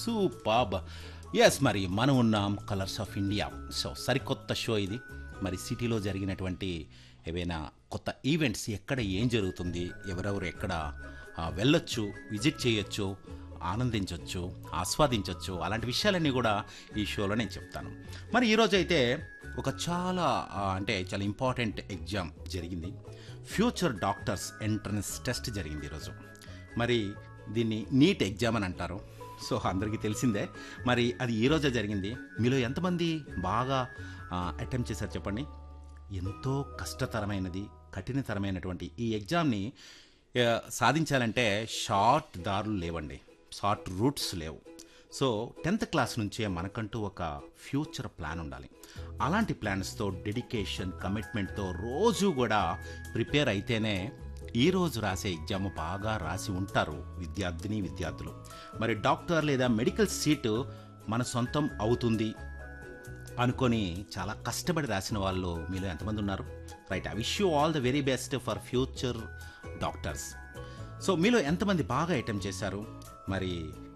superb yes మరి మనం ఉన్నాం కలర్స్ ఆఫ్ ఇండియా సో సరికొత్త షో ఇది మరి సిటీలో జరిగినటువంటి ఏవైనా కొత్త ఈవెంట్స్ ఎక్కడ ఏం జరుగుతుంది ఎవరెవరు ఎక్కడ ఆ, వెళ్ళొచ్చు విజిట్ చేయొచ్చు ఆనందించవచ్చు ఆస్వాదించవచ్చు అలాంటి విషయాలన్నీ కూడా ఈ షోలో నేను చెప్తాను మరి ఈరోజు అయితే ఒక చాలా ఆ, అంటే చాలా ఇంపార్టెంట్ ఎగ్జామ్ జరిగింది ఫ్యూచర్ డాక్టర్స్ ఎంట్రన్స్ టెస్ట్ జరిగింది ఈరోజు మరి దీన్ని నీట్ ఎగ్జామ్ అని అంటారు సో అందరికీ తెలిసిందే మరి అది ఈ రోజే జరిగింది మీలో ఎంతమంది బాగా అటెంప్ట్ చేశారు చెప్పండి ఎంతో కష్టతరమైనది కఠినతరమైనటువంటి ఈ ఎగ్జామ్ని ఆ, సాధించాలంటే షార్ట్ దారులు లేవండి షార్ట్ రూట్స్ లేవు సో టెన్త్ క్లాస్ నుంచే మనకంటూ ఒక ఫ్యూచర్ ప్లాన్ ఉండాలి అలాంటి ప్లాన్స్తో డెడికేషన్ కమిట్మెంట్తో రోజు కూడా ప్రిపేర్ అయితేనే ఈ రోజు రాసే ఎగ్జామ్ బాగా రాసి ఉంటారు విద్యార్థిని విద్యార్థులు మరి డాక్టర్ లేదా మెడికల్ సీటు మన సొంతం అవుతుంది అనుకొని చాలా కష్టపడి రాసిన వాళ్ళు మీలో ఎంతమంది ఉన్నారు right I wish you all the very best for future doctors so మీలో ఎంతమంది బాగా అటెంప్ట్ చేశారు మరి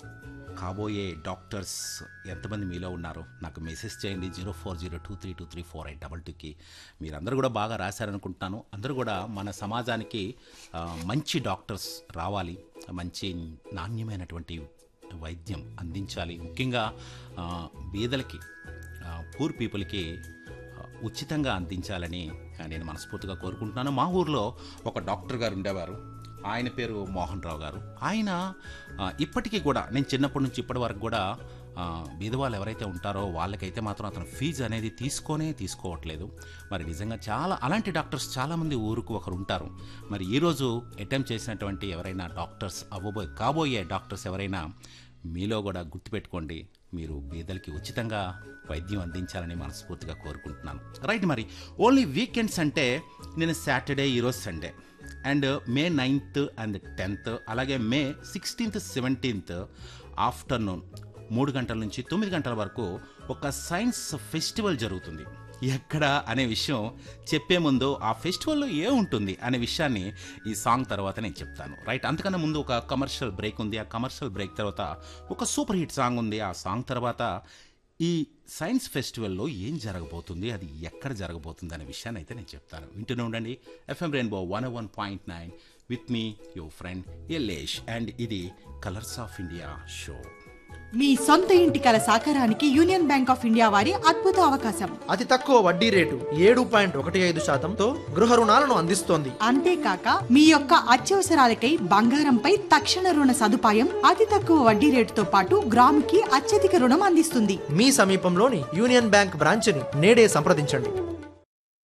కాబోయే డాక్టర్స్ ఎంతమంది మీలో ఉన్నారు నాకు మెసేజ్ చేయండి zero four zero two three two three four eight double టూకి మీరందరూ కూడా బాగా రాశారనుకుంటున్నాను అందరూ కూడా మన సమాజానికి ఆ, మంచి డాక్టర్స్ రావాలి మంచి నాణ్యమైనటువంటి వైద్యం అందించాలి ముఖ్యంగా ఆ, బీదలకి పూర్ పీపుల్కి ఆ, ఉచితంగా అందించాలని ఆ, నేను మనస్ఫూర్తిగా కోరుకుంటున్నాను మా ఊర్లో ఒక డాక్టర్ గారు ఉండేవారు ఆయన పేరు మోహన్ రావు గారు ఆయన ఆ, ఇప్పటికీ కూడా నేను చిన్నప్పటి నుంచి ఇప్పటి వరకు కూడా ఆ, బీదవాళ్ళు ఎవరైతే ఉంటారో వాళ్ళకైతే మాత్రం అతను ఫీజు అనేది తీసుకొనే తీసుకోవట్లేదు మరి నిజంగా చాలా అలాంటి డాక్టర్స్ చాలామంది ఊరుకు ఒకరు ఉంటారు మరి ఈరోజు అటెంప్ట్ చేసినటువంటి ఎవరైనా డాక్టర్స్ అవ్వబోయే కాబోయే డాక్టర్స్ ఎవరైనా మీలో కూడా గుర్తుపెట్టుకోండి మీరు బీదలకి ఉచితంగా వైద్యం అందించాలని మనస్ఫూర్తిగా కోరుకుంటున్నాను రైట్ మరి ఓన్లీ వీకెండ్స్ అంటే నేను సాటర్డే ఈరోజు Sunday and May ninth and tenth అలాగే మే సిక్స్టీన్త్ సెవెంటీన్త్ ఆఫ్టర్నూన్ మూడు గంటల నుంచి తొమ్మిది గంటల వరకు ఒక సైన్స్ ఫెస్టివల్ జరుగుతుంది ఎక్కడ అనే విషయం చెప్పే ముందు ఆ ఫెస్టివల్లో ఏ ఉంటుంది అనే విషయాన్ని ఈ సాంగ్ తర్వాత నేను చెప్తాను రైట్ అంతకన్నా ముందు ఒక కమర్షియల్ బ్రేక్ ఉంది ఆ కమర్షియల్ బ్రేక్ తర్వాత ఒక సూపర్ హిట్ సాంగ్ ఉంది ఆ సాంగ్ తర్వాత ఈ సైన్స్ ఫెస్టివల్లో ఏం జరగబోతుంది అది ఎక్కడ జరగబోతుంది అనే విషయాన్ని అయితే నేను చెప్తాను వింటూనే ఉండండి FM rainbow one one point nine with me your friend Ellesh and ఇది కలర్స్ ఆఫ్ ఇండియా షో మీ సొంత ఇంటి కల సాకారానికి యూనియన్ బ్యాంక్ ఆఫ్ ఇండియా వారి అద్భుత అవకాశం అతి తక్కువ వడ్డీ రేటు ఏడు పాయింట్ ఒకటి ఐదు శాతంతో గృహ రుణాలను అందిస్తోంది అంతేకాక మీ యొక్క అత్యవసరాలకై బంగారంపై తక్షణ రుణ సదుపాయం అతి తక్కువ వడ్డీ రేటుతో పాటు గ్రాముకి అత్యధిక రుణం అందిస్తుంది మీ సమీపంలోని యూనియన్ బ్యాంక్ బ్రాంచ్ని నేడే సంప్రదించండి